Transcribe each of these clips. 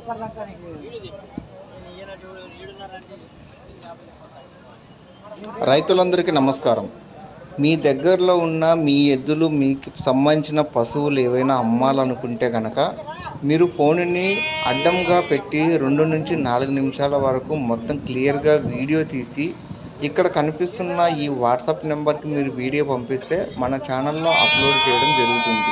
రైతులందరికీ నమస్కారం మీ దగ్గరలో ఉన్న మీ ఎద్దులు మీకు సంబంధించిన పశువులు ఏవైనా అమ్మాలనుకుంటే కనుక మీరు ఫోన్ని అడ్డంగా పెట్టి రెండు నుంచి నాలుగు నిమిషాల వరకు మొత్తం క్లియర్గా వీడియో తీసి ఇక్కడ కనిపిస్తున్న ఈ వాట్సాప్ నెంబర్కి మీరు వీడియో పంపిస్తే మన ఛానల్లో అప్లోడ్ చేయడం జరుగుతుంది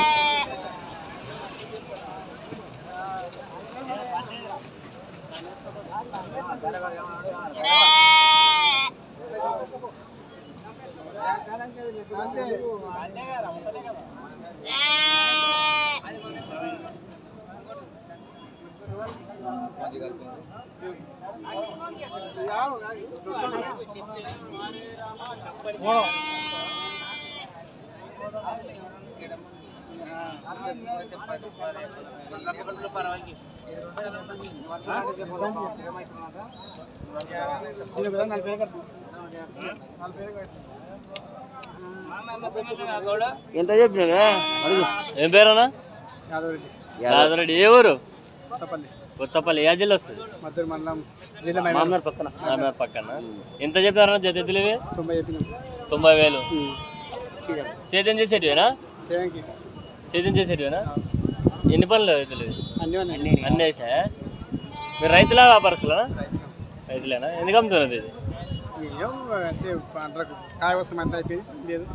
ఎంత చెప్పినా అడుగు ఏం పేరన్నా యాదవరెడ్డి యాదరెడ్డి ఏ ఊరు కొత్తపల్లి కొత్తపల్లి ఏ జిల్లా వస్తుంది మద్దూరు మండలం జిల్లా మామూలు పక్కన ఆమె పక్కన ఎంత చెప్పారన్నా జత ఎద్దులు ఇవి తొంభై చెప్పినాం తొంభై వేలు సేద్యం చేసేటివేనా చేయంకి సేద్యం చేసేటివేనా ఎన్ని పనులు ఎద్దులు ఇవి? అన్నీ ఉన్నాయి అన్నీ వేసినాయా మీరు రైతులా వ్యాపారస్తులా రైతులేనా ఎందుకు అమ్ముతున్నది ఇది ఏం అంటే పంటలకు కాయ వస్తుంది అంత అయిపోయింది లేదు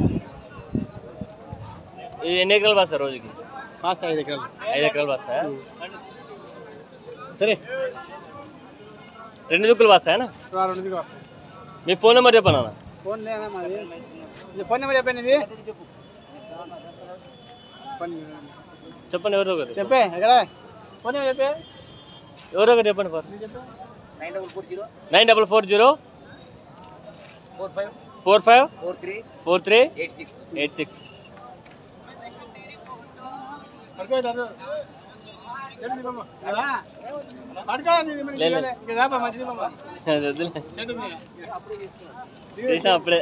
ఇది ఎన్ని ఎకరాలు వస్తాయి రోజుకి కాస్త ఐదు ఎకరాలు ఐదు ఎకరాలు వస్తాయా సరే రెండు దుక్కులు వస్తాయనా రెండు దిగు వస్తాయి మీ ఫోన్ నెంబర్ చెప్పాను అన్న ఫోన్ లేనా మాది ఇది ఫోన్ నెంబర్ చెప్పండి ఇది ఫోన్ చెప్పండి ఎవరో ఒకరు చెప్పే ఎక్కడ ఫోన్ నెంబర్ చెప్పే ఎవరో ఒకరు చెప్పండి phone nine double four zero nine double four zero four five four five four three four three eight six eight six పడుకోలేదు ఏంటి బామ్మ ఎలా పడుకో లేదు. ఇంకా రాబా మంచిది బామ్మ అది వద్దులే. చెట్టు ఉంది. చేసిన అప్పుడే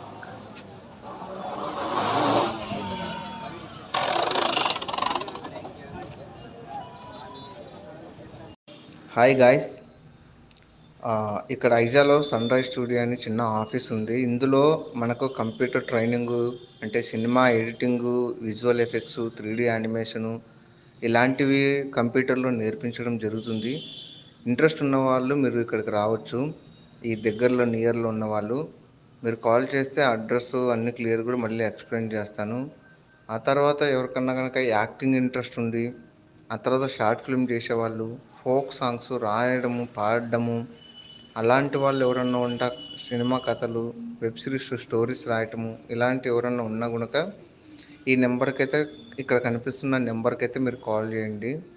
హాయ్ గాయస్ ఇక్కడ ఐజాలో సన్ రైజ్ స్టూడియో అని చిన్న ఆఫీస్ ఉంది ఇందులో మనకు కంప్యూటర్ ట్రైనింగ్ అంటే cinema editing visual effects three D animation ఇలాంటివి కంప్యూటర్లో నేర్పించడం జరుగుతుంది ఇంట్రెస్ట్ ఉన్న వాళ్ళు మీరు ఇక్కడికి రావచ్చు ఈ దగ్గరలో నియర్లో ఉన్న వాళ్ళు మీరు కాల్ చేస్తే అడ్రస్ అన్ని క్లియర్ కూడా మళ్ళీ ఎక్స్ప్లెయిన్ చేస్తాను ఆ తర్వాత ఎవరికన్నా కనుక యాక్టింగ్ ఇంట్రెస్ట్ ఉంది ఆ తర్వాత షార్ట్ ఫిల్మ్ చేసేవాళ్ళు ఫోక్ సాంగ్స్ రాయడము పాడడము అలాంటి వాళ్ళు ఎవరన్నా ఉంటా సినిమా కథలు వెబ్ సిరీస్ స్టోరీస్ రాయటము ఇలాంటి ఎవరన్నా ఉన్నా కనుక ఈ నెంబర్కి అయితే ఇక్కడ కనిపిస్తున్న నెంబర్కి అయితే మీరు కాల్ చేయండి